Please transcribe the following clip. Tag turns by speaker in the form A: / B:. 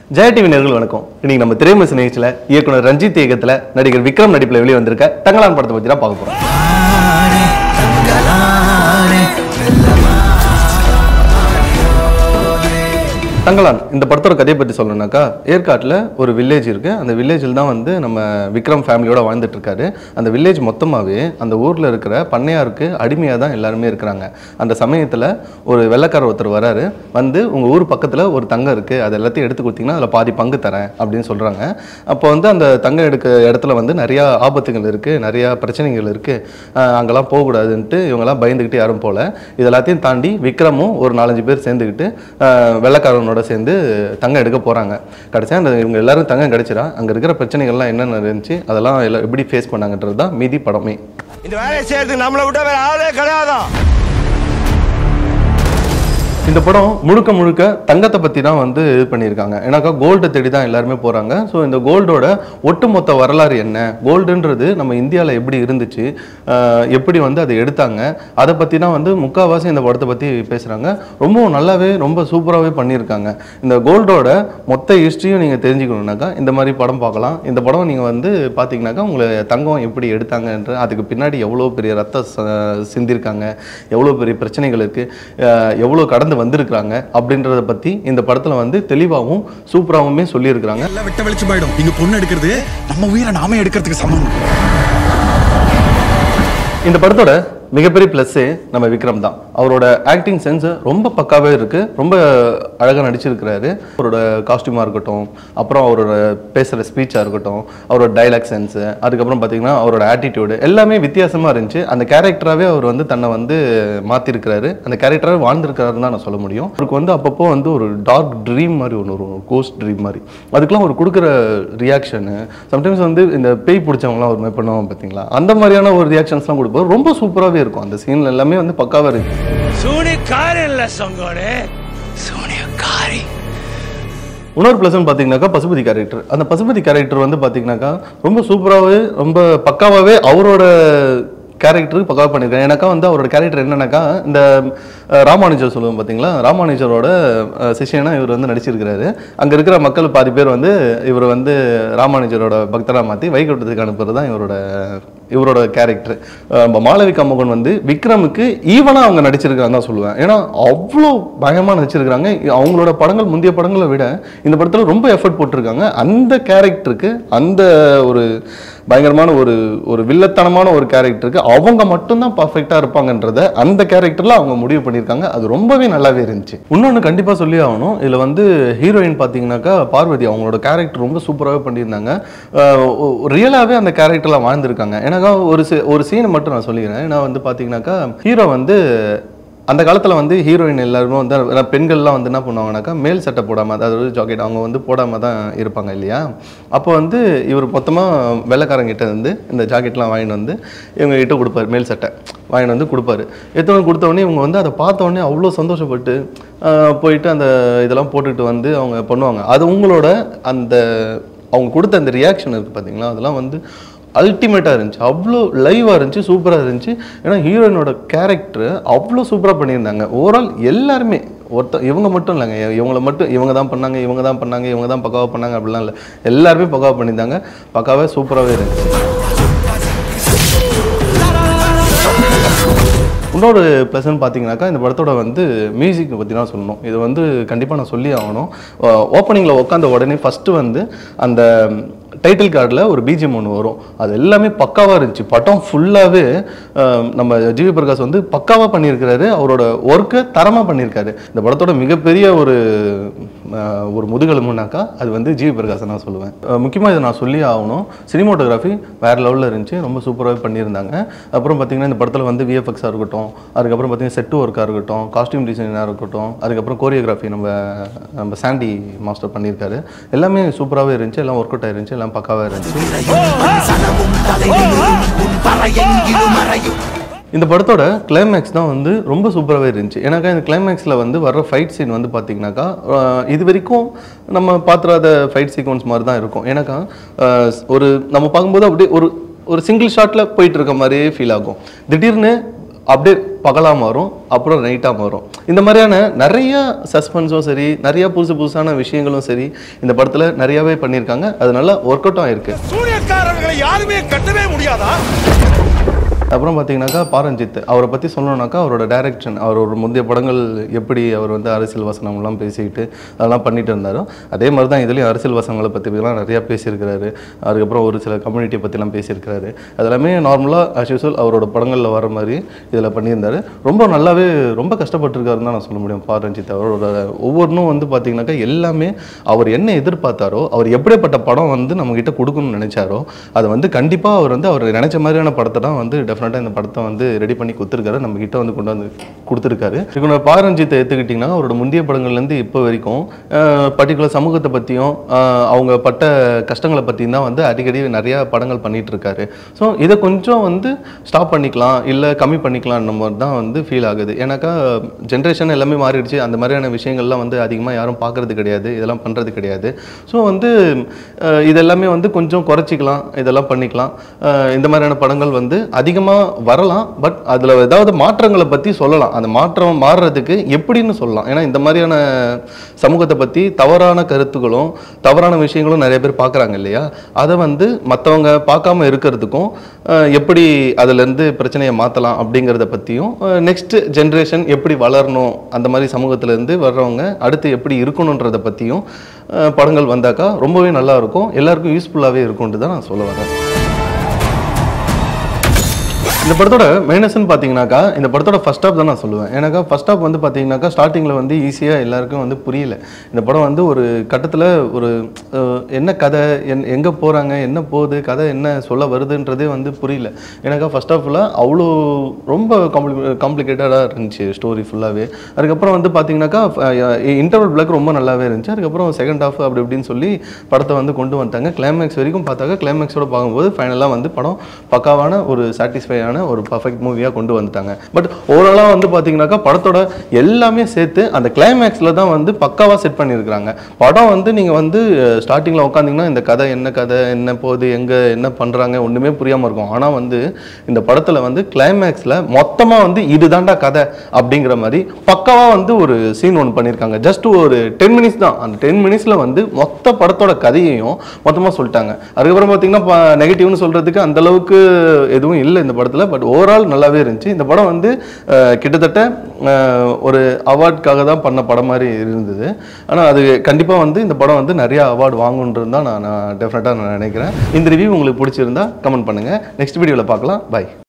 A: ஜெய டிவி நேர்கள் வணக்கம் இன்னைக்கு நம்ம திரைமச நிகழ்ச்சியில் இயக்குனர் ரஞ்சித் இயக்கத்தில் நடிகர் விக்ரம் நடிப்பில் வெளியே வந்திருக்க தங்கலான் படத்தை பற்றி தான் பார்க்க போகிறோம் தங்கலான் இந்த படத்தோட கதையை பற்றி சொல்லணும்னாக்கா ஏற்காட்டில் ஒரு வில்லேஜ் இருக்கு அந்த வில்லேஜில் தான் வந்து நம்ம விக்ரம் ஃபேமிலியோட வாழ்ந்துட்டு இருக்காரு அந்த வில்லேஜ் மொத்தமாகவே அந்த ஊரில் இருக்கிற பண்ணையாருக்கு அடிமையாக தான் எல்லாருமே இருக்கிறாங்க அந்த சமயத்தில் ஒரு வெள்ளைக்கார ஒருத்தர் வராரு வந்து உங்கள் ஊர் பக்கத்தில் ஒரு தங்கம் இருக்குது அது எல்லாத்தையும் எடுத்து கொடுத்தீங்கன்னா அதில் பாதி பங்கு தரேன் அப்படின்னு சொல்கிறாங்க அப்போ வந்து அந்த தங்கம் எடுக்க இடத்துல வந்து நிறையா ஆபத்துகள் இருக்குது நிறையா பிரச்சனைகள் இருக்குது அங்கெல்லாம் போகக்கூடாதுன்ட்டு இவங்கெல்லாம் பயந்துக்கிட்டு யாரும் போகல இது எல்லாத்தையும் தாண்டி விக்ரமும் ஒரு நாலஞ்சு பேர் சேர்ந்துக்கிட்டு ஆஹ், வெள்ளைக்காரனோட சேர்ந்து தங்கம் எடுக்க போகிறாங்க கடைசியாக அந்த இவங்க எல்லாரும் தங்கம் கிடைச்சிடா அங்கே இருக்கிற பிரச்சனைகள்லாம் என்னென்ன இருந்துச்சு அதெல்லாம் எல்லாம் எப்படி ஃபேஸ் பண்ணாங்கன்றது தான் மீதி படமே
B: இந்த வேலையை செய்யறதுக்கு நம்மளை விட்ட வேற ஆளே கிடையாதான்
A: இந்த படம் முழுக்க முழுக்க தங்கத்தை பற்றி தான் வந்து இது பண்ணியிருக்காங்க ஏன்னாக்கா கோல்டை தேடி தான் எல்லாருமே போகிறாங்க ஸோ இந்த கோல்டோட ஒட்டுமொத்த வரலாறு என்ன கோல்டுன்றது நம்ம இந்தியாவில் எப்படி இருந்துச்சு ஆஹ் எப்படி வந்து அதை எடுத்தாங்க அதை பற்றி தான் வந்து முக்கால்வாசி இந்த படத்தை பற்றி பேசுகிறாங்க ரொம்ப நல்லாவே ரொம்ப சூப்பராகவே பண்ணியிருக்காங்க இந்த கோல்டோட மொத்த ஹிஸ்ட்ரியும் நீங்கள் தெரிஞ்சுக்கணுன்னாக்கா இந்த மாதிரி படம் பார்க்கலாம் இந்த படம் நீங்கள் வந்து பார்த்தீங்கன்னாக்கா உங்களை தங்கம் எப்படி எடுத்தாங்கன்ற அதுக்கு பின்னாடி எவ்வளோ பெரிய ரத்த ச- சிந்திருக்காங்க எவ்வளோ பெரிய பிரச்சனைகள் இருக்குது எவ்வளோ கடந்து வந்திருக்கிறாங்க அப்படின்றத பற்றி இந்த படத்தில் வந்து தெளிவாகவும் சூப்பராகவுமே சொல்லியிருக்கிறாங்க
C: எல்லாம் வெட்ட வெளிச்சு போயிடும் இங்க பொண்ணு எடுக்கிறது நம்ம உயிரை நாமே எடுக்கிறதுக்கு சமம்
A: இந்த படத்தோட மிகப்பெரிய ப்ளஸ்ஸே நம்ம விக்ரம் தான் அவரோட ஆக்டிங் சென்ஸ் ரொம்ப பக்காவே இருக்கு ரொம்ப அழகாக நடிச்சிருக்கிறாரு அவரோட காஸ்டியூமாக இருக்கட்டும் அப்புறம் அவரோட பேசுகிற ஸ்பீச்சாக இருக்கட்டும் அவரோட டைலாக் சென்ஸு அதுக்கப்புறம் பார்த்தீங்கன்னா அவரோட ஆட்டிடியூடு எல்லாமே வித்தியாசமாக இருந்துச்சு அந்த கேரக்டராகவே அவர் வந்து தன்னை வந்து மாற்றிருக்கிறாரு அந்த கேரக்டராகவே வாழ்ந்திருக்கிறாருன்னு தான் நான் சொல்ல முடியும் அவருக்கு வந்து அப்பப்போ வந்து ஒரு டார்க் ட்ரீம் மாதிரி ஒன்று வரும் கோஸ்ட் ட்ரீம் மாதிரி அதுக்கெல்லாம் அவர் கொடுக்குற ரியாக்ஷனு சம்டைம்ஸ் வந்து இந்த பேய் பிடிச்சவங்களாம் ஒரு மாதிரி பண்ணுவாங்க பார்த்தீங்களா அந்த மாதிரியான ஒரு ரியாக்ஷன்ஸ்லாம் கொடுப்பாரு ரொம்ப சூப்பராகவே இருக்கும் அந்த சீன்ல எல்லாமே வந்து பக்காவாக இருக்கு
B: சூனிக்காரி இல்ல சொங்கோனே சூனியக்காரி
A: இன்னொரு ப்ளஸ்ன்னு பார்த்தீங்கன்னாக்கா பசுபதி கேரக்டர் அந்த பசுபதி கேரக்டர் வந்து பார்த்தீங்கன்னாக்கா ரொம்ப சூப்பராகவே ரொம்ப பக்காவாகவே அவரோட கேரக்டருக்கு பக்காவாக பண்ணியிருக்காரு எனக்கா வந்து அவரோட கேரக்டர் என்னன்னாக்கா இந்த அஹ், ராமானுஜர் சொல்லுவோம் பார்த்தீங்களா ராமானுஜரோட அஹ், சிஷ்யனா இவர் வந்து நடிச்சிருக்கிறாரு அங்கே இருக்கிற மக்கள் பாதி பேர் வந்து இவர் வந்து ராமானுஜரோட பக்தராக மாற்றி வைகுண்டத்துக்கு அனுப்புறது தான் இவரோட இவரோட கேரக்டர் மாளவிகா மோகன் வந்து விக்ரமுக்கு ஈவனாக அவங்க நடிச்சிருக்காங்க தான் சொல்லுவேன் ஏன்னா அவ்வளோ பயமாக நடிச்சிருக்காங்க அவங்களோட படங்கள் முந்தைய படங்களை விட இந்த படத்தில் ரொம்ப எஃபர்ட் போட்டிருக்காங்க அந்த கேரக்டருக்கு அந்த ஒரு பயங்கரமான ஒரு ஒரு வில்லத்தனமான ஒரு கேரக்டருக்கு அவங்க மட்டும்தான் பர்ஃபெக்டாக இருப்பாங்கன்றத அந்த கேரக்டரில் அவங்க முடிவு பண்ணியிருக்காங்க அது ரொம்பவே நல்லாவே இருந்துச்சு இன்னொன்று கண்டிப்பாக சொல்லி ஆகணும் இதில் வந்து ஹீரோயின் பார்த்தீங்கன்னாக்கா பார்வதி அவங்களோட கேரக்டர் ரொம்ப சூப்பராகவே பண்ணியிருந்தாங்க ரியலாகவே அந்த கேரக்டர்லாம் வாழ்ந்திருக்காங்க ஏன்னாக்கா ஒரு சி ஒரு சீனை மட்டும் நான் சொல்லிக்கிறேன் ஏன்னா வந்து பார்த்தீங்கன்னாக்கா ஹீரோ வந்து அந்த காலத்தில் வந்து ஹீரோயின் எல்லாருமே வந்து அஹ் பெண்கள்லாம் வந்து என்ன பண்ணுவாங்கனாக்கா மேல் சட்டை போடாமல் அதாவது ஜாக்கெட் அவங்க வந்து போடாமல் தான் இருப்பாங்க இல்லையா அப்போ வந்து இவர் மொத்தமாக வெள்ளைக்காரங்கிட்ட வந்து இந்த ஜாக்கெட்லாம் வாங்கிட்டு வந்து இவங்க கிட்ட கொடுப்பாரு மேல் சட்டை வாங்கிட்டு வந்து கொடுப்பாரு எடுத்தவங்க கொடுத்த உடனே இவங்க வந்து அதை பார்த்த உடனே அவ்வளோ சந்தோஷப்பட்டு ஆஹ் போயிட்டு அந்த இதெல்லாம் போட்டுட்டு வந்து அவங்க பண்ணுவாங்க அது உங்களோட அந்த அவங்க கொடுத்த அந்த ரியாக்ஷன் இருக்குது பார்த்தீங்களா அதெல்லாம் வந்து அல்டிமேட்டாக இருந்துச்சு அவ்வளோ லைவாக இருந்துச்சு சூப்பராக இருந்துச்சு ஏன்னா ஹீரோயினோட கேரக்டர் அவ்வளோ சூப்பராக பண்ணியிருந்தாங்க ஓவரால் எல்லாருமே ஒருத்த இவங்க மட்டும் இல்லைங்க இவங்கள மட்டும் இவங்க தான் பண்ணாங்க இவங்க தான் பண்ணாங்க இவங்க தான் பக்காவாக பண்ணாங்க அப்படிலாம் இல்லை எல்லாருமே பக்காவாக பண்ணியிருந்தாங்க பக்காவே சூப்பராகவே இருந்துச்சு இன்னொரு ப்ளஸ்ன்னு பார்த்தீங்கன்னாக்கா இந்த படத்தோட வந்து மியூசிக்கை பற்றி தான் சொல்லணும் இது வந்து கண்டிப்பாக நான் சொல்லி ஆகணும் ஓப்பனிங்கில் உட்காந்த உடனே ஃபஸ்ட்டு வந்து அந்த டைட்டில் கார்டில் ஒரு பிஜிஎம் ஒன்று வரும் அது எல்லாமே பக்காவாக இருந்துச்சு படம் ஃபுல்லாகவே நம்ம ஜிவி பிரகாஷ் வந்து பக்காவாக பண்ணியிருக்கிறாரு அவரோட ஒர்க்கை தரமாக பண்ணியிருக்காரு இந்த படத்தோட மிகப்பெரிய ஒரு அஹ், ஒரு முதுகெலும்புனாக்கா அது வந்து ஜிவி பிரகாஷ் நான் சொல்லுவேன் முக்கியமாக இதை நான் சொல்லி ஆகணும் சினிமோட்டோகிராஃபி வேறு லெவலில் இருந்துச்சு ரொம்ப சூப்பராகவே பண்ணியிருந்தாங்க அப்புறம் பார்த்தீங்கன்னா இந்த படத்தில் வந்து விஎஃப்எக்ஸாக இருக்கட்டும் அதுக்கப்புறம் பார்த்தீங்கன்னா செட்டு ஒர்க்காக இருக்கட்டும் காஸ்டியூம் டிசைனாக இருக்கட்டும் அதுக்கப்புறம் கோரியோகிராஃபி நம்ம நம்ம சாண்டி மாஸ்டர் பண்ணியிருக்காரு எல்லாமே சூப்பராகவே இருந்துச்சு எல்லாம் ஒர்க் அவுட் ஆயிருந்துச்சு எல்லாம் பக்காவாக இருந்துச்சு இந்த படத்தோட கிளைமேக்ஸ் தான் வந்து ரொம்ப சூப்பராகவே இருந்துச்சு ஏன்னாக்கா இந்த கிளைமேக்ஸில் வந்து வர்ற ஃபைட் சீன் வந்து பார்த்தீங்கன்னாக்கா அஹ், இது வரைக்கும் நம்ம பார்த்துறாத ஃபைட் சீக்வன்ஸ் மாதிரி தான் இருக்கும் ஏன்னாக்கா அஹ், ஒரு நம்ம பார்க்கும்போது அப்படியே ஒரு ஒரு சிங்கிள் ஷாட்டில் போயிட்டு இருக்க மாதிரியே ஃபீல் ஆகும் திடீர்னு அப்படியே பகலாக மாறும் அப்புறம் நைட்டாக மாறும் இந்த மாதிரியான நிறைய சஸ்பென்ஸும் சரி நிறைய புதுசு புதுசான விஷயங்களும் சரி இந்த படத்தில் நிறையாவே பண்ணியிருக்காங்க அது நல்லா ஒர்க் அவுட்டும் ஆயிருக்கு
B: சூனியக்காரர்களை யாருமே கட்டவே முடியாதா
A: அப்புறம் பார்த்தீங்கன்னாக்கா பாரஞ்சித் அவரை பற்றி சொல்லணும்னாக்கா அவரோட டைரக்ஷன் அவர் ஒரு முந்தைய படங்கள் எப்படி அவர் வந்து அரசியல் வசனங்கள்லாம் பேசிக்கிட்டு அதெல்லாம் பண்ணிட்டு இருந்தாரோ அதே மாதிரி தான் இதுலேயும் அரசியல் வசனங்களை பற்றிலாம் நிறையா பேசியிருக்கிறாரு அதுக்கப்புறம் ஒரு சில கம்யூனிட்டியை பற்றிலாம் பேசியிருக்கிறாரு அதெல்லாமே நார்மலாக as usual அவரோட படங்களில் வர மாதிரி இதில் பண்ணியிருந்தாரு ரொம்ப நல்லாவே ரொம்ப கஷ்டப்பட்டிருக்காருன்னு தான் நான் சொல்ல முடியும் பாரஞ்சித் அவரோட ஒவ்வொன்றும் வந்து பார்த்தீங்கன்னாக்கா எல்லாமே அவர் என்ன எதிர்பார்த்தாரோ அவர் எப்படிப்பட்ட படம் வந்து நம்மக்கிட்ட கொடுக்கணும்னு நினைச்சாரோ அதை வந்து கண்டிப்பாக அவர் வந்து அவர் நினைச்ச மாதிரியான படத்தை தான் வந்து டெஃபினட்டாக இந்த படத்தை வந்து ரெடி பண்ணி கொடுத்துருக்காரு நம்ம கிட்ட வந்து கொண்டு வந்து கொடுத்துருக்காரு இப்போ பாரஞ்சித்தை எடுத்துக்கிட்டிங்கன்னா அவரோட முந்தைய படங்கள்லேருந்து இப்போ வரைக்கும் பர்டிகுலர் சமூகத்தை பற்றியும் அவங்க பட்ட கஷ்டங்களை பற்றியும் தான் வந்து அடிக்கடி நிறையா படங்கள் பண்ணிட்டு இருக்காரு ஸோ இதை கொஞ்சம் வந்து ஸ்டாப் பண்ணிக்கலாம் இல்லை கம்மி பண்ணிக்கலாம் நம்ம தான் வந்து ஃபீல் ஆகுது ஏன்னாக்கா ஜென்ரேஷன் எல்லாமே மாறிடுச்சு அந்த மாதிரியான விஷயங்கள்லாம் வந்து அதிகமாக யாரும் பார்க்கறது கிடையாது இதெல்லாம் பண்ணுறது கிடையாது ஸோ வந்து அஹ், இதெல்லாமே வந்து கொஞ்சம் குறைச்சிக்கலாம் இதெல்லாம் பண்ணிக்கலாம் அஹ், இந்த மாதிரியான படங்கள் வந்து அதிகமாக வரலாம் பட் அதில் ஏதாவது மாற்றங்களை பற்றி சொல்லலாம் அந்த மாற்றம் மாறுறதுக்கு எப்படின்னு சொல்லலாம் ஏன்னா இந்த மாதிரியான சமூகத்தை பற்றி தவறான கருத்துக்களும் தவறான விஷயங்களும் நிறைய பேர் பார்க்குறாங்க இல்லையா அதை வந்து மற்றவங்க பார்க்காம இருக்கிறதுக்கும் அஹ், எப்படி அதுலேருந்து பிரச்சனையை மாற்றலாம் அப்படிங்கிறத பற்றியும் நெக்ஸ்ட் ஜென்ரேஷன் எப்படி வளரணும் அந்த மாதிரி சமூகத்திலேருந்து வர்றவங்க அடுத்து எப்படி இருக்கணுன்றதை பற்றியும் படங்கள் வந்தாக்கா ரொம்பவே நல்லா இருக்கும் எல்லாருக்கும் யூஸ்ஃபுல்லாகவே இருக்கும்னு தான் நான் சொல்ல வரேன் இந்த படத்தோட மைனஸ்ன்னு பார்த்தீங்கன்னாக்கா இந்த படத்தோட ஃபர்ஸ்ட் ஹாப் தான் நான் சொல்லுவேன் ஏன்னாக்கா ஃபர்ஸ்ட் ஹாப் வந்து பார்த்தீங்கன்னாக்கா ஸ்டார்டிங்கில் வந்து ஈஸியாக எல்லாருக்கும் வந்து புரியல இந்த படம் வந்து ஒரு கட்டத்தில் ஒரு அஹ், என்ன கதை என் எங்கே போகிறாங்க என்ன போகுது கதை என்ன சொல்ல வருதுன்றதே வந்து புரியல ஏன்னாக்கா ஃபர்ஸ்ட் ஹாஃபில் அவ்வளோ ரொம்ப காம்ப்ளி காம்ப்ளிகேட்டடாக இருந்துச்சு ஸ்டோரி ஃபுல்லாகவே அதுக்கப்புறம் வந்து பார்த்தீங்கன்னாக்கா இன்டர்வல் பிளாக் ரொம்ப நல்லாவே இருந்துச்சு அதுக்கப்புறம் செகண்ட் ஹாஃப் அப்படி இப்படின்னு சொல்லி படத்தை வந்து கொண்டு வந்துட்டாங்க கிளைமேக்ஸ் வரைக்கும் பார்த்தாக்க கிளைமேக்ஸோட பார்க்கும்போது ஃபைனலாக வந்து படம் பக்காவான ஒரு சாட்டிஸ்ஃபையான ஒரு பர்ஃபெக்ட் மூவியாக கொண்டு வந்துட்டாங்க பட் ஓவராலாக வந்து பார்த்தீங்கன்னாக்கா படத்தோட எல்லாமே சேர்த்து அந்த கிளைமேக்ஸில் தான் வந்து பக்காவாக செட் பண்ணியிருக்கிறாங்க படம் வந்து நீங்கள் வந்து ஸ்டார்டிங்கில் உட்காந்திங்கன்னா இந்த கதை என்ன கதை என்ன போகுது எங்கே என்ன பண்ணுறாங்க ஒன்றுமே புரியாமல் இருக்கும் ஆனால் வந்து இந்த படத்தில் வந்து கிளைமேக்ஸில் மொத்தமாக வந்து இதுதான்டா கதை அப்படிங்கிற மாதிரி பக்காவாக வந்து ஒரு சீன் ஒன்று பண்ணியிருக்காங்க ஜஸ்ட் ஒரு டென் மினிட்ஸ் தான் அந்த டென் மினிட்ஸில் வந்து மொத்த படத்தோட கதையையும் மொத்தமாக சொல்லிட்டாங்க அதுக்கப்புறம் பார்த்தீங்கன்னா நெகட்டிவ்னு சொல்கிறதுக்கு அந்த அளவுக்கு எதுவும் இல்லை இந்த படத்தில் பட் ஓவரால் நல்லாவே இருந்துச்சு இந்த படம் வந்து அஹ், கிட்டத்தட்ட அஹ், ஒரு அவார்ட்காக தான் பண்ண படம் மாதிரி இருந்தது ஆனால் அது கண்டிப்பாக வந்து இந்த படம் வந்து நிறைய அவார்டு வாங்குன்றது தான் நான் நான் டெஃபினட்டாக நான் நினைக்கிறேன் இந்த ரிவ்யூ உங்களுக்கு பிடிச்சிருந்தா கமெண்ட் பண்ணுங்கள் நெக்ஸ்ட் வீடியோவில் பார்க்கலாம் பை